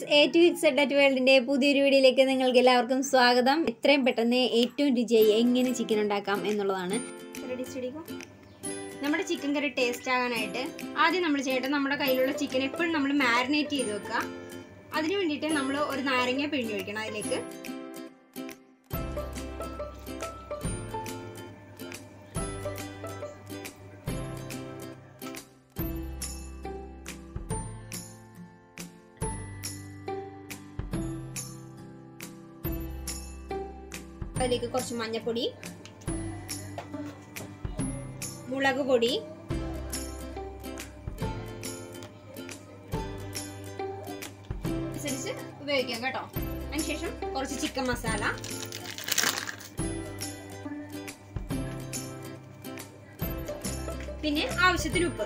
friends A two ഇക്സ് ഡറ്റ് വേൾഡിൻ്റെ പുതിയൊരു വീഡിയോയിലേക്ക് നിങ്ങൾക്ക് എല്ലാവർക്കും സ്വാഗതം എത്രയും പെട്ടെന്ന് ഏറ്റവും രുചിയായി എങ്ങനെ ചിക്കൻ ഉണ്ടാക്കാം എന്നുള്ളതാണ് റെഡി സ്റ്റഡിക്കോ നമ്മുടെ ചിക്കൻ കറി ടേസ്റ്റ് ആകാനായിട്ട് ആദ്യം നമ്മൾ ചെയ്യേണ്ടത് നമ്മുടെ കയ്യിലുള്ള ചിക്കൻ എപ്പോഴും നമ്മൾ മാരിനേറ്റ് ചെയ്ത് വെക്കുക അതിന് വേണ്ടിയിട്ട് നമ്മൾ ഒരു നാരങ്ങ പിഴിഞ്ഞ് ഒഴിക്കണം അതിലേക്ക് അതിലേക്ക് കുറച്ച് മഞ്ഞൾപ്പൊടി മുളക് പൊടി അനുസരിച്ച് ഉപയോഗിക്കാം കേട്ടോ അതിനുശേഷം കുറച്ച് ചിക്കൻ മസാല പിന്നെ ആവശ്യത്തിന് ഉപ്പ്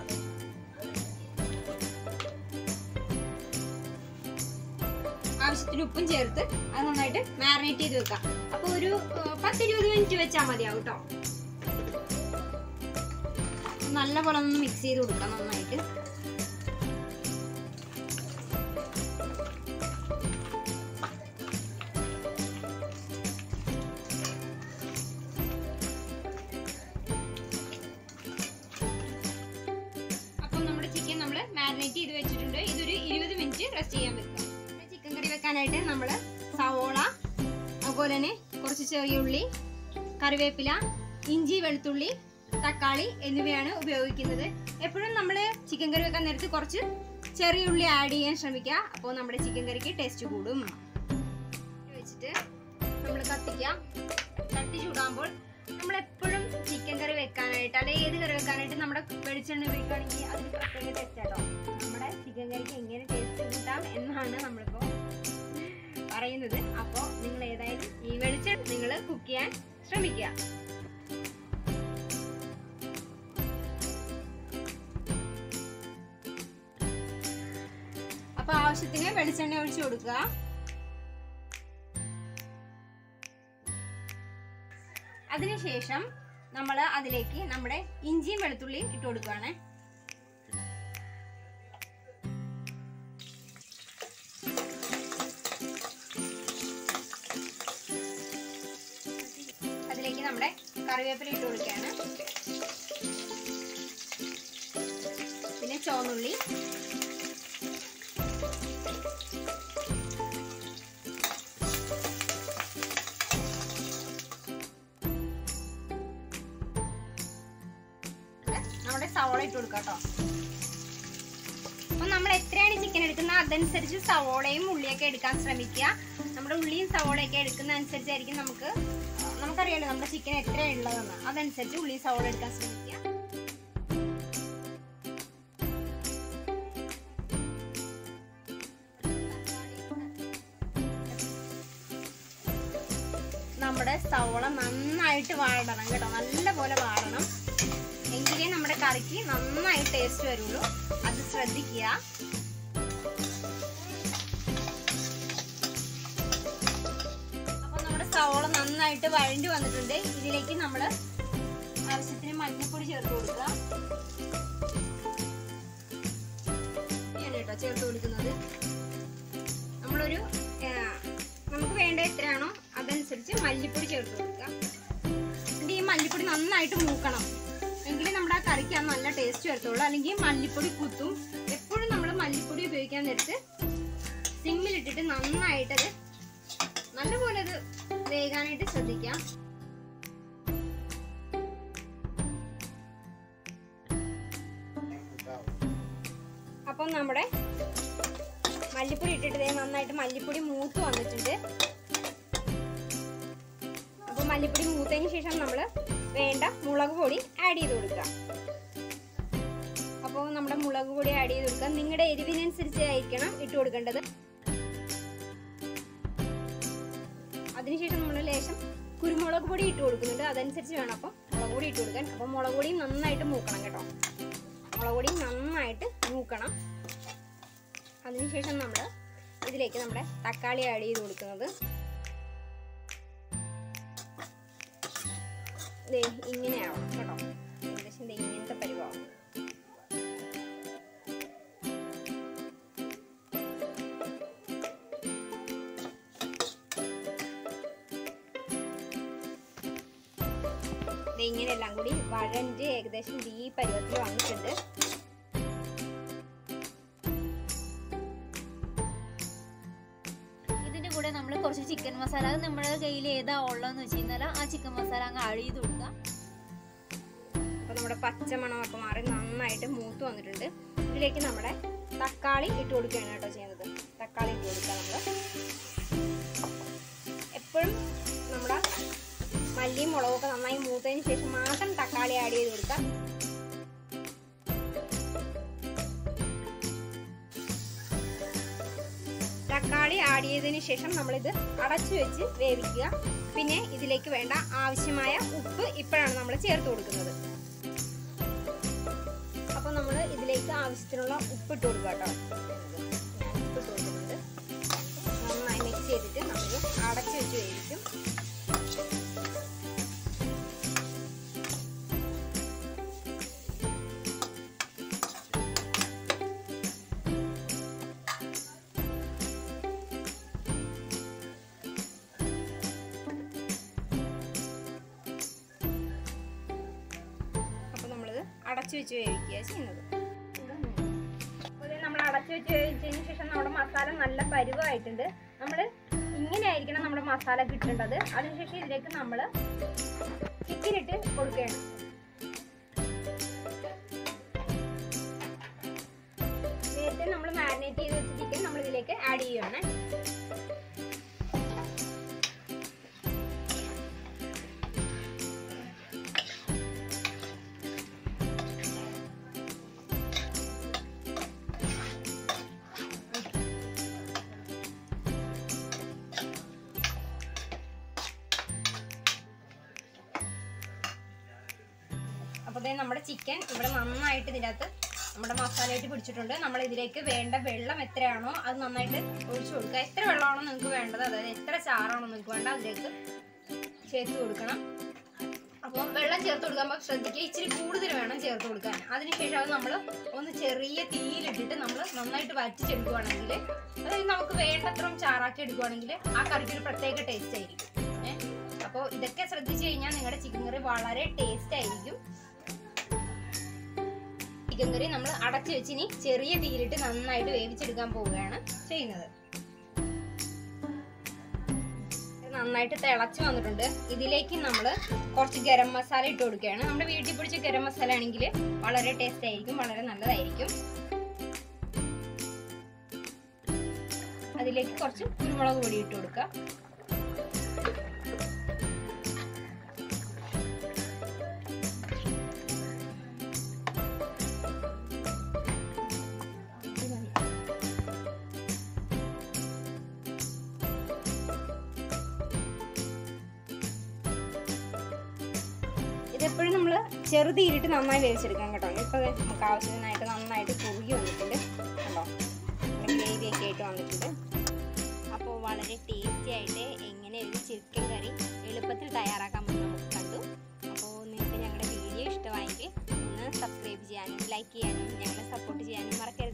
ആവശ്യത്തിന് ഉപ്പും ചേർത്ത് അത് നന്നായിട്ട് മാരിനേറ്റ് ചെയ്ത് വെക്കാം അപ്പൊ ഒരു പത്ത് ഇരുപത് മിനിറ്റ് വെച്ചാൽ മതിയാവും കേട്ടോ നല്ല പോലെ ഒന്ന് മിക്സ് ചെയ്ത് കൊടുക്കാം നന്നായിട്ട് അപ്പം നമ്മുടെ ചിക്കൻ നമ്മൾ മാരിനേറ്റ് ചെയ്ത് വെച്ചിട്ടുണ്ട് ഇതൊരു ഇരുപത് മിനിറ്റ് റെസ്റ്റ് ചെയ്യാൻ വെക്കുക ചിക്കൻ കറി വെക്കാനായിട്ട് നമ്മൾ സവോള അതുപോലെ തന്നെ കുറച്ച് ചെറിയ ഉള്ളി കറിവേപ്പില ഇഞ്ചി വെളുത്തുള്ളി തക്കാളി എന്നിവയാണ് ഉപയോഗിക്കുന്നത് എപ്പോഴും നമ്മൾ ചിക്കൻ കറി വെക്കാൻ നേരത്ത് കുറച്ച് ചെറിയ ഉള്ളി ആഡ് ചെയ്യാൻ ശ്രമിക്കുക അപ്പോൾ നമ്മുടെ ചിക്കൻ കറിക്ക് ടേസ്റ്റ് കൂടും വെച്ചിട്ട് നമ്മൾ കത്തിക്കാം കത്തി ചൂടാകുമ്പോൾ നമ്മൾ എപ്പോഴും ചിക്കൻ കറി വെക്കാനായിട്ട് അല്ലെങ്കിൽ ഏത് കറി വെക്കാനായിട്ട് നമ്മുടെ വെളിച്ചെണ്ണ ഉപയോഗിക്കുകയാണെങ്കിൽ അതിന് പ്രത്യേക ടേസ്റ്റ് ആട്ടോ നമ്മുടെ ചിക്കൻ കറിക്ക് എങ്ങനെ ടേസ്റ്റ് കൂട്ടാം എന്നാണ് നമ്മളിപ്പോൾ പറയുന്നത് അപ്പോൾ നിങ്ങൾ ഏതായാലും ഈ വെളിച്ചെണ്ണ നിങ്ങൾ കുക്ക് ചെയ്യാൻ ശ്രമിക്കുക അപ്പൊ ആവശ്യത്തിന് വെളിച്ചെണ്ണ ഒഴിച്ചു കൊടുക്കുക അതിനുശേഷം നമ്മൾ അതിലേക്ക് നമ്മുടെ ഇഞ്ചിയും വെളുത്തുള്ളിയും ഇട്ട് കൊടുക്കുകയാണ് അതിലേക്ക് നമ്മുടെ കറിവേപ്പില ഇട്ട് കൊടുക്കുകയാണ് പിന്നെ ചുവന്നുള്ളി നമ്മുടെ സവോള ഇട്ട് കൊടുക്കാം കേട്ടോ അപ്പൊ നമ്മൾ എത്രയാണ് ചിക്കൻ എടുക്കുന്നത് അതനുസരിച്ച് സവോളയും ഉള്ളിയൊക്കെ എടുക്കാൻ ശ്രമിക്കുക നമ്മുടെ ഉള്ളിയും സവോളയൊക്കെ എടുക്കുന്ന അനുസരിച്ചായിരിക്കും നമുക്ക് നമുക്കറിയാലോ നമ്മുടെ ചിക്കൻ എത്രയാണ് ഉള്ളതെന്ന് അതനുസരിച്ച് ഉള്ളിയും സവോള എടുക്കാൻ ശ്രമിക്കുക നമ്മുടെ സവോള നന്നായിട്ട് വാടണം കേട്ടോ നല്ല പോലെ വാടണം എങ്കിലേ നമ്മുടെ കറിക്ക് നന്നായി ടേസ്റ്റ് വരുള്ളൂ അത് ശ്രദ്ധിക്കുക അപ്പൊ നമ്മുടെ സവോള നന്നായിട്ട് വഴണ്ടി വന്നിട്ടുണ്ട് ഇതിലേക്ക് നമ്മൾ ആവശ്യത്തിന് മഞ്ഞൾപ്പൊടി ചേർത്ത് കൊടുക്കുക കേട്ടോ ചേർത്ത് കൊടുക്കുന്നത് നമ്മളൊരു നമുക്ക് വേണ്ട എത്രയാണോ അതനുസരിച്ച് മല്ലിപ്പൊടി ചേർത്ത് കൊടുക്കുക എന്നിട്ട് ഈ മല്ലിപ്പൊടി നന്നായിട്ട് മൂക്കണം എങ്കിലും നമ്മുടെ ആ കറിക്ക് ആ നല്ല ടേസ്റ്റ് വരത്തുള്ളൂ അല്ലെങ്കിൽ മല്ലിപ്പൊടി കുത്തും എപ്പോഴും നമ്മൾ മല്ലിപ്പൊടി ഉപയോഗിക്കാൻ നേരത്ത് സിമ്മിലിട്ടിട്ട് നന്നായിട്ടത് നല്ലപോലെ അത് വേകാനായിട്ട് ശ്രദ്ധിക്കാം അപ്പം നമ്മുടെ മല്ലിപ്പൊടി ഇട്ടിട്ട് നന്നായിട്ട് മല്ലിപ്പൊടി മൂത്ത് വന്നിട്ടുണ്ട് അപ്പോൾ മല്ലിപ്പൊടി മൂത്തതിന് ശേഷം നമ്മൾ വേണ്ട മുളക് പൊടി ആഡ് ചെയ്ത് കൊടുക്കുക അപ്പോൾ നമ്മുടെ മുളക് പൊടി ആഡ് ചെയ്ത് കൊടുക്കുക നിങ്ങളുടെ എരിവിനനുസരിച്ച് ആയിരിക്കണം ഇട്ട് കൊടുക്കേണ്ടത് അതിനുശേഷം നമ്മൾ ലേശം കുരുമുളക് പൊടി ഇട്ട് കൊടുക്കുന്നുണ്ട് അതനുസരിച്ച് വേണം അപ്പം മുളക് പൊടി ഇട്ട് കൊടുക്കാൻ അപ്പം മുളക് പൊടിയും നന്നായിട്ട് മൂക്കണം കേട്ടോ മുളക് പൊടിയും നന്നായിട്ട് മൂക്കണം അതിനുശേഷം നമ്മൾ ഇതിലേക്ക് നമ്മുടെ തക്കാളി ആഡ് ചെയ്ത് കൊടുക്കുന്നത് ഇങ്ങനെയാവണം കേട്ടോ ഏകദേശം ഇങ്ങനത്തെ പരിവാകും ദേ ഇങ്ങനെ എല്ലാം കൂടി വഴഞ്ച് ഏകദേശം ഈ പരുവത്തിൽ വന്നിട്ടുണ്ട് ഇതിന്റെ കൂടെ നമ്മൾ കുറച്ച് ചിക്കൻ മസാല അത് നമ്മുടെ കയ്യിൽ ഏതാ ഉള്ളതെന്ന് വെച്ച് കഴിഞ്ഞാൽ ആ ചിക്കൻ മസാല അങ്ങ് ആഡ് ചെയ്ത് കൊടുക്കുക അപ്പൊ നമ്മുടെ പച്ചമണമൊക്കെ മാറി നന്നായിട്ട് മൂത്ത് വന്നിട്ടുണ്ട് ഇതിലേക്ക് നമ്മുടെ തക്കാളി ഇട്ട് കൊടുക്കുകയാണ് കേട്ടോ ചെയ്യുന്നത് തക്കാളി ഇട്ട് കൊടുക്കുക നമ്മൾ എപ്പോഴും നമ്മുടെ മല്ലിയും മുളകൊക്കെ നന്നായി മൂത്തതിന് ശേഷം മാത്രം തക്കാളി ആഡ് ചെയ്ത് കൊടുക്കുക തക്കാളി ആഡ് ചെയ്തതിന് ശേഷം നമ്മളിത് അടച്ചു വെച്ച് വേവിക്കുക പിന്നെ ഇതിലേക്ക് വേണ്ട ആവശ്യമായ ഉപ്പ് ഇപ്പോഴാണ് നമ്മൾ ചേർത്ത് കൊടുക്കുന്നത് അപ്പൊ നമ്മൾ ഇതിലേക്ക് ആവശ്യത്തിനുള്ള ഉപ്പ് ഇട്ട് കൊടുക്കുക കേട്ടോ ഞാൻ ഉപ്പ് ഇട്ട് കൊടുക്കുന്നുണ്ട് നന്നായി മിക്സ് ചെയ്തിട്ട് നമ്മൾ അടച്ചു വെച്ച് വേവിക്കും അപ്പൊ നമ്മളിത് അടച്ചു വെച്ച് വേവിക്കുക ചെയ്യുന്നത് നമ്മൾ അടച്ചു വെച്ച് വേവിച്ചതിന് ശേഷം നമ്മുടെ മസാല നല്ല പരുവായിട്ടുണ്ട് നമ്മൾ ഇങ്ങനെ ആയിരിക്കണം നമ്മുടെ മസാല കിട്ടേണ്ടത് അതിനുശേഷം ഇതിലേക്ക് നമ്മൾ ചിക്കൻ ഇട്ട് കൊടുക്കുകയാണ് നേരത്തെ നമ്മൾ മാരിനേറ്റ് ചെയ്ത് വെച്ച ചിക്കൻ നമ്മൾ ഇതിലേക്ക് ആഡ് ചെയ്യുകയാണ് അപ്പോൾ ദേ നമ്മുടെ ചിക്കൻ ഇവിടെ നന്നായിട്ട് ഇതിനകത്ത് നമ്മുടെ മസാലയായിട്ട് പിടിച്ചിട്ടുണ്ട് നമ്മൾ ഇതിലേക്ക് വേണ്ട വെള്ളം എത്രയാണോ അത് നന്നായിട്ട് ഒഴിച്ചു കൊടുക്കുക എത്ര വെള്ളമാണോ നിങ്ങൾക്ക് വേണ്ടത് അതായത് എത്ര ചാറാണോ നിങ്ങൾക്ക് വേണ്ട അതിലേക്ക് ചേർത്ത് കൊടുക്കണം അപ്പോൾ വെള്ളം ചേർത്ത് കൊടുക്കുമ്പോൾ ശ്രദ്ധിക്കുക ഇച്ചിരി കൂടുതൽ വേണം ചേർത്ത് കൊടുക്കാൻ അതിനുശേഷം അത് നമ്മൾ ഒന്ന് ചെറിയ തീയിലിട്ടിട്ട് നമ്മൾ നന്നായിട്ട് വറ്റിച്ചെടുക്കുകയാണെങ്കിൽ അതായത് നമുക്ക് വേണ്ടത്രയും ചാറാക്കി എടുക്കുകയാണെങ്കിൽ ആ കറിക്ക് ഒരു പ്രത്യേക ടേസ്റ്റ് ആയിരിക്കും ഏഹ് അപ്പോൾ ഇതൊക്കെ ശ്രദ്ധിച്ചു കഴിഞ്ഞാൽ നിങ്ങളുടെ ചിക്കൻ കറി വളരെ ടേസ്റ്റ് ആയിരിക്കും ചിക്കൻ കറി നമ്മൾ അടച്ചു വെച്ച് ഇനി ചെറിയ തീയിലിട്ട് നന്നായിട്ട് വേവിച്ചെടുക്കാൻ പോവുകയാണ് ചെയ്യുന്നത് ഇത് നന്നായിട്ട് തിളച്ച് വന്നിട്ടുണ്ട് ഇതിലേക്ക് നമ്മൾ കുറച്ച് ഗരം മസാല ഇട്ട് കൊടുക്കുകയാണ് നമ്മുടെ വീട്ടിൽ പിടിച്ച ഗരം മസാല ആണെങ്കിൽ വളരെ ടേസ്റ്റ് ആയിരിക്കും വളരെ നല്ലതായിരിക്കും അതിലേക്ക് കുറച്ച് കുരുമുളക് പൊടി ഇട്ട് കൊടുക്കുക ഇതെപ്പോഴും നമ്മൾ ചെറുതീരിട്ട് നന്നായി വേവിച്ചെടുക്കാം കേട്ടോ ഇപ്പോൾ നമുക്ക് ആവശ്യത്തിനായിട്ട് നന്നായിട്ട് കുറുകി വന്നിട്ടുണ്ട് കണ്ടോ ഗ്രേവി ഒക്കെ ആയിട്ട് വന്നിട്ടുണ്ട് അപ്പോൾ വളരെ ടേസ്റ്റി ആയിട്ട് എങ്ങനെ ഒരു ചിക്കൻ കറി എളുപ്പത്തിൽ തയ്യാറാക്കാമെന്ന് നമുക്ക് കണ്ടു അപ്പോൾ നിങ്ങൾക്ക് ഞങ്ങളുടെ വീഡിയോ ഇഷ്ടമായെങ്കിൽ ഒന്ന് സബ്സ്ക്രൈബ് ചെയ്യാനും ലൈക്ക് ചെയ്യാനും ഞങ്ങളെ സപ്പോർട്ട് ചെയ്യാനും മറക്കരുത്